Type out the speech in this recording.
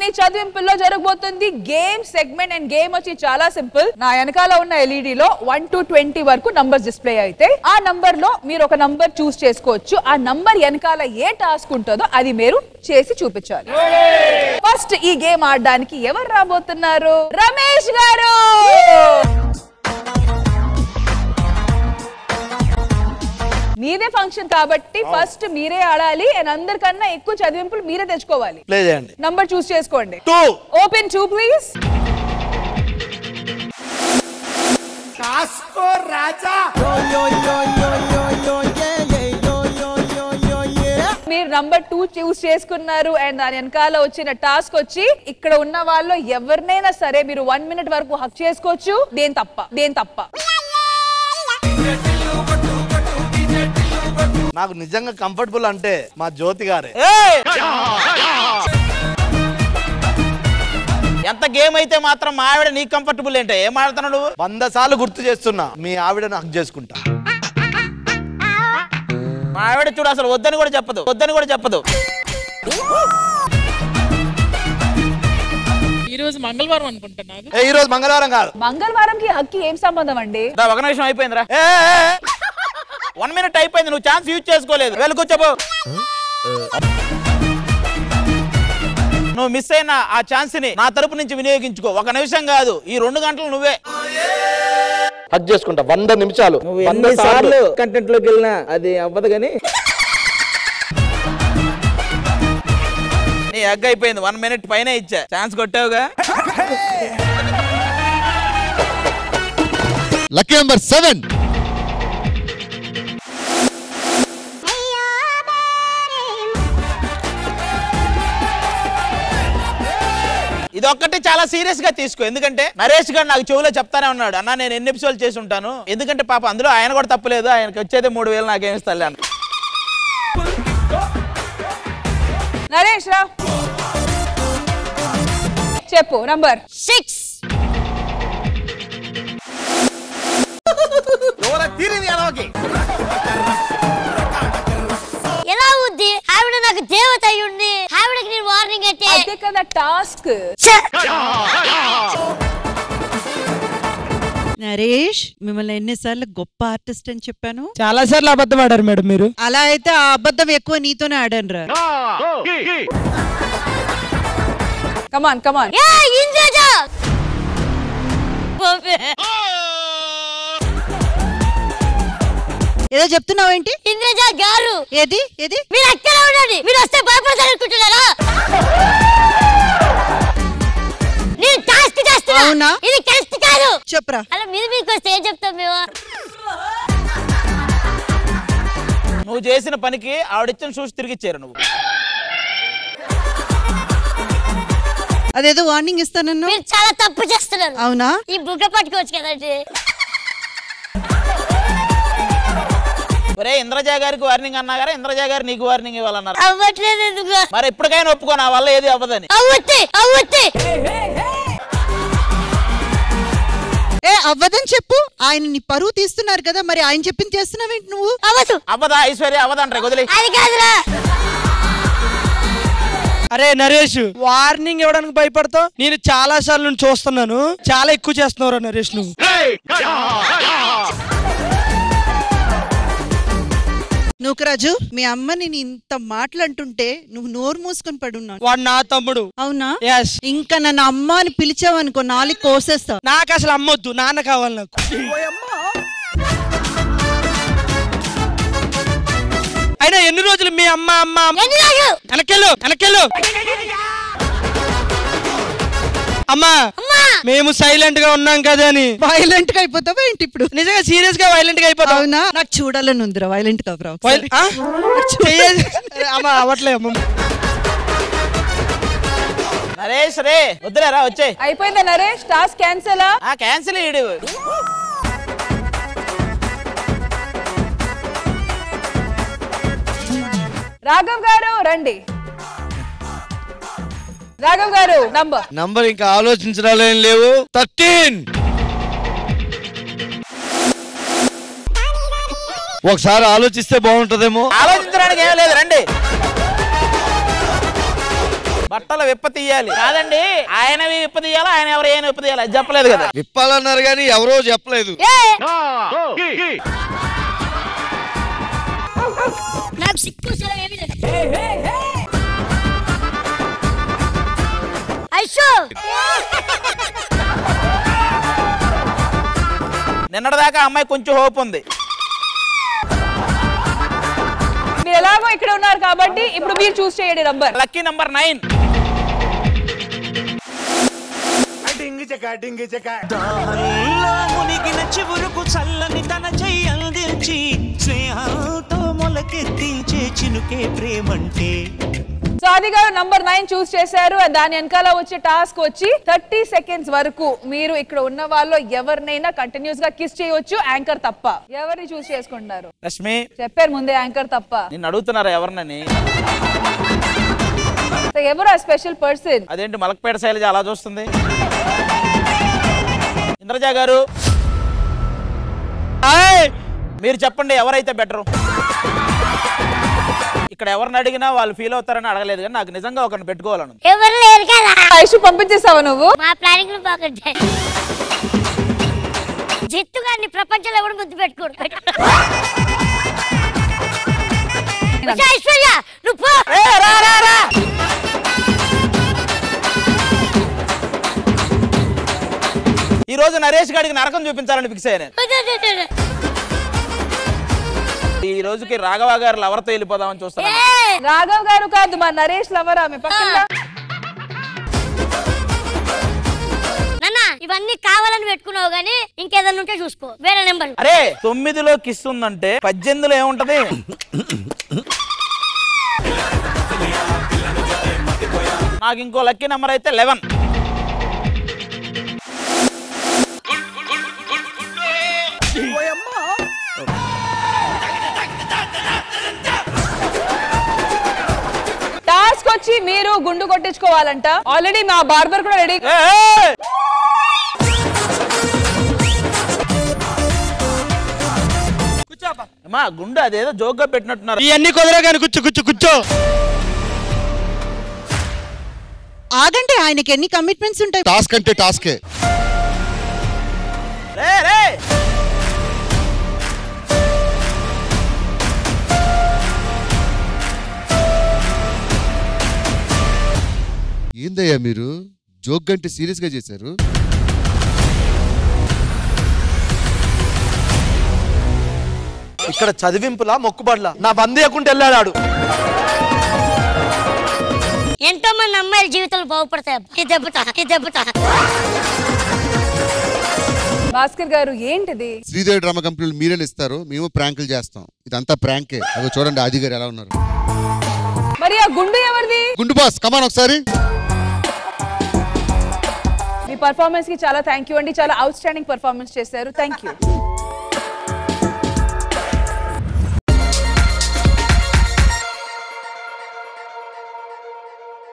చదివింపుల్లో జరగబోతుంది game segment and game వచ్చి చాలా సింపుల్ నా వెనకాల ఉన్న ఎల్ఈడి లో వన్ టు ట్వంటీ వరకు నంబర్స్ డిస్ప్లే అయితే ఆ నంబర్ లో మీరు ఒక నంబర్ చూస్ చేసుకోవచ్చు ఆ నంబర్ వెనకాల ఏ టాస్క్ ఉంటుందో అది మీరు చేసి చూపించాలి ఫస్ట్ ఈ గేమ్ ఆడడానికి ఎవరు రాబోతున్నారు రమేష్ గారు మీదే ఫంక్షన్ కాబట్టి ఫస్ట్ మీరే ఆడాలి అండ్ అందరికన్నా ఎక్కువ చదివింపులు మీరే తెచ్చుకోవాలి ప్లే చేయండి నంబర్ చూస్ చేసుకోండి టూ ఓపెన్ టూ ప్లీజ్ మీరు నంబర్ టూ చూస్ చేసుకున్నారు అండ్ దాని వెనకాల వచ్చిన టాస్క్ వచ్చి ఇక్కడ ఉన్న వాళ్ళు ఎవరినైనా సరే మీరు వన్ మినిట్ వరకు హక్ చేసుకోవచ్చు దేని తప్ప దేని తప్ప నాకు నిజంగా కంఫర్టబుల్ అంటే మా జ్యోతి గారే ఎంత గేమ్ అయితే మాత్రం మా ఆవిడ నీకు కంఫర్టబుల్ ఏంటో ఏం ఆడుతున్నావు నువ్వు వంద సార్లు గుర్తు చేస్తున్నా మీ ఆవిడను హక్ చేసుకుంటా మా ఆవిడ చూడు అసలు వద్దని కూడా చెప్పదు వద్దని కూడా చెప్పదు ఈ రోజు మంగళవారం అనుకుంటా నాకు ఏ ఈ రోజు మంగళవారం కాదు మంగళవారంకి హక్కి ఏం సంబంధం అండి దా, ఒక నిమిషం అయిపోయిందిరా వన్ మినిట్ అయిపోయింది నువ్వు ఛాన్స్ యూజ్ చేసుకోలేదు వెళ్ళి కూర్చోబో నువ్వు మిస్ అయిన ఆ ఛాన్స్ ని నా తరపు నుంచి వినియోగించుకో ఒక నిమిషం కాదు ఈ రెండు గంటలు నువ్వే హక్ చేసుకుంటా వంద నిమిషాలు నువ్వు వంద ఎన్ని సార్లు కంటెంట్ లోకి వెళ్ళినా అది అవ్వదు కానీ నీ ఎగ్ అయిపోయింది వన్ మినిట్ పైన ఇచ్చా ఛాన్స్ కొట్టావుగా లక్కీ నెంబర్ సెవెన్ ఇది ఒక్కటి చాలా సీరియస్ గా తీసుకో ఎందుకంటే నరేష్ గారు నాకు చెవులో చెప్తానే ఉన్నాడు అన్న నేను ఎన్ని ఎపిసోడ్ చేసి ఉంటాను ఎందుకంటే పాప అందులో ఆయన కూడా తప్పలేదు ఆయనకి వచ్చేది మూడు వేలు నాకేం ఇస్తాలే అన్న నరేష్ రా చెప్పు నంబర్ సిక్స్ ఎలా ఉంది ఆవిడ నాకు దేవత అయ్యుండి ఆవిడకి నేను వార్నింగ్ అంటే అదే కదా టాస్క్ నరేష్ మిమ్మల్ని ఎన్నిసార్లు గొప్ప ఆర్టిస్ట్ అని చెప్పాను చాలా సార్లు అబద్ధం ఆడారు మేడం మీరు అలా అయితే ఆ అబద్ధం ఎక్కువ నీతోనే ఆడాను రా కమాన్ కమాన్ ఏ ఇంద్రజ బాబే. ఏదో చెప్తున్నావేంటి ఇంద్రజ గారు ఏది ఏది మీరు అక్కడ ఉండండి మీరు వస్తే భయపడతారు అనుకుంటున్నారా నేను టాస్క్ చేస్తున్నా అవునా? ఇది టెస్ట్ కాదు చెప్పురా అలా మీద మీకు వస్తే ఏం చెప్తాం మేము నువ్వు చేసిన పనికి ఆవిడిచ్చిన షూస్ తిరిగి ఇచ్చారు నువ్వు అదేదో వార్నింగ్ ఇస్తానన్నా మీరు చాలా తప్పు చేస్తున్నారు అవునా ఈ బుగ్గ పట్టుకోవచ్చు కదండి ఒరే ఇంద్రజా గారికి వార్నింగ్ అన్నా గారా ఇంద్రజా గారు నీకు వార్నింగ్ ఇవ్వాలన్నారు అవ్వట్లేదు ఎందుకు మరి ఎప్పటికైనా ఒప్పుకో నా వల్ల ఏది అవ్వదని అవ్వతే అవ్వతే ఏ అవ్వదని చెప్పు ఆయన నీ పరువు తీస్తున్నారు కదా మరి ఆయన చెప్పింది చేస్తున్నావేంటి నువ్వు అవ్వదు అవ్వదా ఐశ్వర్య అవ్వదంటారు వదిలే అది కాదురా అరే నరేష్ వార్నింగ్ ఇవ్వడానికి భయపడతావు నేను చాలా సార్లు నుండి చూస్తున్నాను చాలా ఎక్కువ చేస్తున్నావు నరేష్ నువ్వు నూకరాజు మీ అమ్మ నేను ఇంత మాటలంటుంటే నువ్వు నోరు మూసుకొని పడున్నావు వాడు నా తమ్ముడు అవునా ఎస్ ఇంకా నన్ను అమ్మ అని పిలిచావనుకో నాలుగు కోసేస్తా నాకు అసలు అమ్మొద్దు నాన్న కావాలి నాకు అయినా ఎన్ని రోజులు మీ అమ్మ అమ్మ అమ్మ- ఎన్ని రోజులు వెనకెళ్ళు వెనకెళ్ళు అమ్మా అమ్మా మేము సైలెంట్ గా ఉన్నాం కదా అని వైలెంట్ గా అయిపోతావా ఏంటి ఇప్పుడు నిజంగా సీరియస్ గా వైలెంట్ గా అయిపోతాం అవునా నాకు చూడాలని ఉందిరా వైలెంట్ గా బ్రా వైల్- ఆ? చెయ్యేది- అమ్మ అవట్లే అమ్మ నరేష్ రే వద్దులేరా వచ్చే అయిపోయిందా నరేష్ టాస్క్ క్యాన్సల్ ఆ క్యాన్సిల్ ఇడు రాఘవ్ గారు రండి రాఘవ్ గారు నంబర్ నంబర్ ఇంకా ఆలోచించడాలు ఏం లేవు థర్టీన్ ఒకసారి ఆలోచిస్తే బాగుంటదేమో ఆలోచించడానికి ఏం లేదు రండి బట్టలు విప్ప తీయాలి కాదండి ఆయనవి విప్ప తీయాలా ఆయన ఎవరు ఏమైనా విప్ప తీయాలి అది చెప్పలేదు కదా విప్పాలన్నారు కానీ ఎవరో చెప్పలేదు నాకు సిక్కు సెలవు ఏమీ లేదు ఐషో నిన్నటిదాకా అమ్మాయి కొంచెం హోప్ ఉంది మీరు ఎలాగో ఇక్కడ ఉన్నారు కాబట్టి ఇప్పుడు మీరు చూస్ చేయండి నంబర్ లక్కీ నంబర్ నైన్ దాహంలో మునిగిన చివురుకు చల్లని తన చెయ్యి అందించి స్నేహంతో మొలకెత్తించే చినుకే ప్రేమంటే సాది గారు నంబర్ నైన్ చూస్ చేశారు దాని వెనకాల వచ్చే టాస్క్ వచ్చి థర్టీ సెకండ్స్ వరకు మీరు ఇక్కడ ఉన్న వాళ్ళు ఎవరినైనా కంటిన్యూస్ గా కిస్ చేయొచ్చు యాంకర్ తప్ప ఎవరిని చూస్ చేసుకుంటున్నారు రష్మి చెప్పారు ముందే యాంకర్ తప్ప నిన్ను అడుగుతున్నారా ఎవరినని సో ఎవరు ఆ స్పెషల్ పర్సన్ అదేంటి మలక్పేట శైలజ అలా చూస్తుంది ఇంద్రజ గారు మీరు చెప్పండి ఎవరైతే బెటర్ ఇక్కడ ఎవరిని అడిగినా వాళ్ళు ఫీల్ అవుతారని అడగలేదు కానీ నాకు నిజంగా ఒకరిని పెట్టుకోవాలను ఎవరు లేరు కదా ఐషు పంపించేసావా నువ్వు మా ప్లానింగ్ లో బాగుంటాయి జిత్తు గారిని ప్రపంచంలో ఎవడు ముద్దు పెట్టుకోడు వచ్చే ఐశ్వర్య నువ్వు పో. ఈ రోజు నరేష్ గారికి నరకం చూపించాలని ఫిక్స్ అయ్యాను ఈ రోజుకి రాఘవ గారు లవర్తో వెళ్ళిపోదామని చూస్తున్నాను ఏయ్! రాఘవ్ గారు కాదు మా నరేష్ లవర్ ఆమె పక్కన నాన్న ఇవన్నీ కావాలని పెట్టుకున్నావు గానీ ఇంకేదన్నా ఉంటే చూసుకో వేరే నెంబర్ అరే తొమ్మిదిలో కిస్ ఉందంటే పద్దెనిమిదిలో ఏముంటది నాకు ఇంకో లక్కీ నెంబర్ అయితే లెవెన్ టాస్క్ వచ్చి మీరు గుండు కొట్టించుకోవాలంట ఆల్రెడీ మా బార్బర్ కూడా రెడీ మా గుండు అదేదో జోక్గా పెట్టినట్టున్నారు ఇవన్నీ కుదరా కానీ కూర్చో కూర్చో కూర్చో ఆగండి ఆయనకి ఎన్ని కమిట్మెంట్స్ ఉంటాయి టాస్క్ అంటే టాస్కే రే రే ఏందయ్యా మీరు జోక్ అంటే సీరియస్ గా చేశారు ఇక్కడ చదివింపులా మొక్కుబడ్లా నా బందేయకుంటే వెళ్ళాడు ఎంతో మంది అమ్మాయిల జీవితాలు బాగుపడతాయి ఈ దెబ్బతా ఈ దెబ్బతా భాస్కర్ గారు ఏంటిది శ్రీదేవి డ్రామా కంపెనీలు మీరే ఇస్తారు మేము ప్రాంకులు చేస్తాం ఇదంతా ప్రాంకే అదో చూడండి ఆది గారు ఎలా ఉన్నారు మరి ఆ గుండు ఎవరిది గుండు బాస్ కమాన్ ఒకసారి మీ పర్ఫార్మెన్స్ కి చాలా థ్యాంక్ యూ అండి చాలా అవుట్ స్టాండింగ్ పర్ఫార్మెన్స్ చేశారు థ్యాంక్ యూ